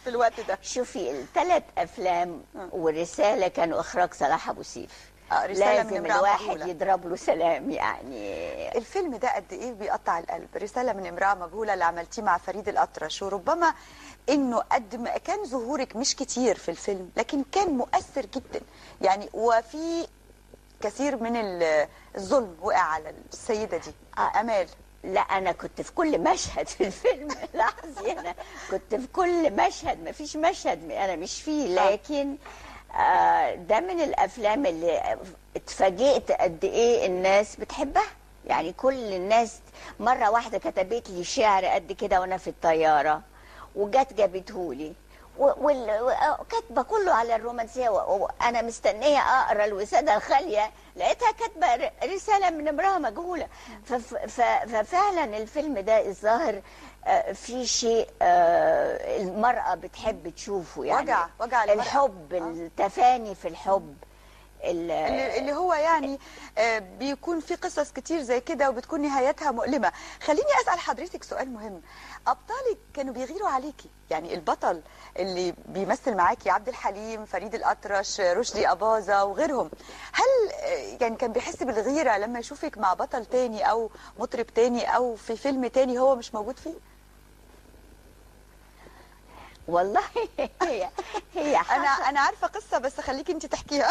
في الوقت ده شوفي الثلاث افلام والرساله كانوا اخراج صلاح ابو سيف آه، رسالة من لازم امرأة الواحد مجهولة. يضرب له سلام يعني الفيلم ده قد ايه بيقطع القلب رساله من امراه مجهوله اللي عملتيه مع فريد الاطرش وربما انه قد ما كان ظهورك مش كتير في الفيلم لكن كان مؤثر جدا يعني وفي كثير من ال- الظلم وقع على السيده دي آه. امال لا انا كنت في كل مشهد في الفيلم لاحظي انا كنت في كل مشهد ما فيش مشهد انا مش فيه لكن آه، ده من الافلام اللي اتفاجئت قد ايه الناس بتحبها يعني كل الناس مره واحده كتبت لي شعر قد كده وانا في الطياره وجت جابتهولي وكاتبه كله على الرومانسيه و- وانا مستنيه اقرا الوساده الخاليه لقيتها كاتبه ر- رساله من امراه مجهوله فف- ف- ففعلا الفيلم ده الظاهر آه، في شيء آه، المراه بتحب تشوفه يعني وجع- وجع المرأة. الحب التفاني في الحب ال- اللي, اللي هو يعني آه، بيكون في قصص كتير زي كده وبتكون نهايتها مؤلمة خليني أسأل حضرتك سؤال مهم أبطالك كانوا بيغيروا عليكي يعني البطل اللي بيمثل معاكي عبد الحليم فريد الأطرش رشدي أباظة وغيرهم هل آه، يعني كان بيحس بالغيرة لما يشوفك مع بطل تاني أو مطرب تاني أو في فيلم تاني هو مش موجود فيه والله هي هي أنا حصل- أنا عارفة قصة بس خليكي أنت تحكيها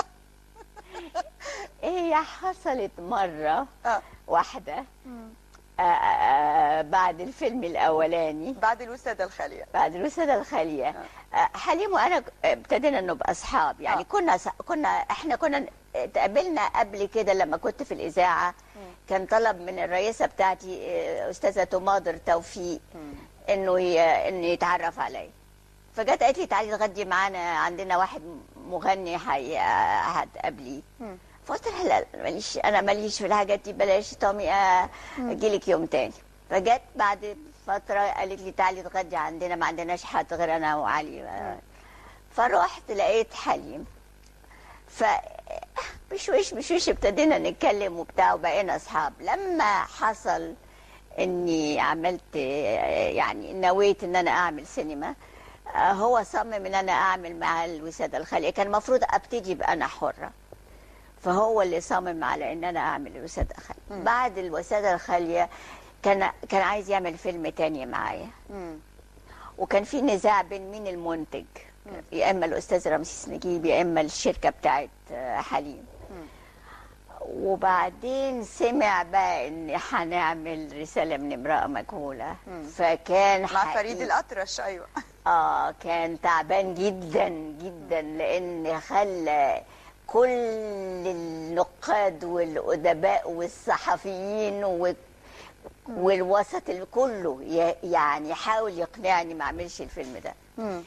هي حصلت مره آه. واحده آه، آه، بعد الفيلم الاولاني بعد الوسادة الخالية بعد الوسادة الخالية آه، حليم وانا ابتدينا نبقى اصحاب يعني آه. كنا س- كنا احنا كنا اتقابلنا قبل كده لما كنت في الاذاعه كان طلب من الرئيسه بتاعتي آه، استاذه تماضر توفيق انه ي- انه يتعرف علي فجت قالت لي تعالي تغدي معانا عندنا واحد مغني حي هتقابليه مم. فقلت لها لا ماليش انا ماليش في الحاجات دي بلاش تومي آه، اجيلك يوم تاني فجت بعد فتره قالت لي تعالي تغدي عندنا ما عندناش حد غير انا وعلي آه. فرحت لقيت حليم ف بشويش بشويش ابتدينا نتكلم وبتاع وبقينا اصحاب لما حصل اني عملت آه، يعني نويت ان انا اعمل سينما آه، هو صمم ان انا اعمل مع الوساده الخاليه كان المفروض ابتدي بانا حره فهو اللي صمم على ان انا اعمل الوساده الخاليه بعد الوساده الخاليه كان كان عايز يعمل فيلم تاني معايا مم. وكان في نزاع بين مين المنتج يا اما الاستاذ رمسيس نجيب يا اما الشركه بتاعت آه، حليم وبعدين سمع بقى ان هنعمل رساله من امراه مجهوله فكان مع حقيقي- فريد الأطرش أيوة اه كان تعبان جدا جدا لان خلى كل النقاد والادباء والصحفيين و... والوسط ال- كله ي- يعني حاول يقنعني ما اعملش الفيلم ده مم.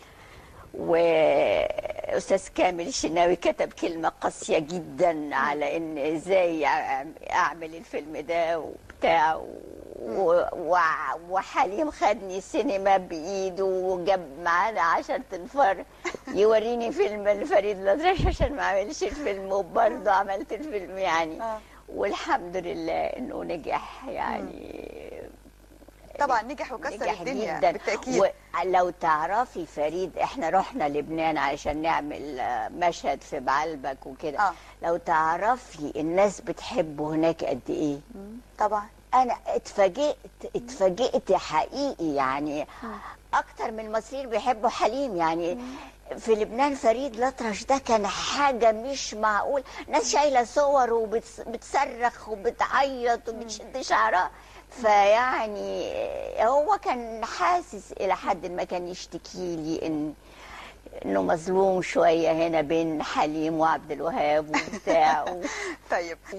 واستاذ كامل الشناوي كتب كلمه قاسيه جدا على ان ازاي أع- اعمل الفيلم ده وبتاع و- و- وحليم خدني سينما بايده وجاب معانا عشرة انفار يوريني فيلم الفريد الأطرش عشان ما اعملش الفيلم وبرضه عملت الفيلم يعني آه. والحمد لله انه نجح يعني طبعا نجح وكسر نجح الدنيا جدا بالتأكيد ولو تعرفي فريد احنا رحنا لبنان علشان نعمل آه، مشهد في بعلبك وكده آه. لو تعرفي الناس بتحبه هناك قد ايه طبعا انا اتفاجئت اتفاجئت حقيقي يعني اكتر من المصريين بيحبوا حليم يعني في لبنان فريد الأطرش ده كان حاجة مش معقول ناس شايلة صور وبتصرخ وبتعيط وبتشد شعرها فيعني هو كان حاسس إلى حد ما كان يشتكي لي إن انه مظلوم شويه هنا بين حليم وعبد الوهاب وبتاع طيب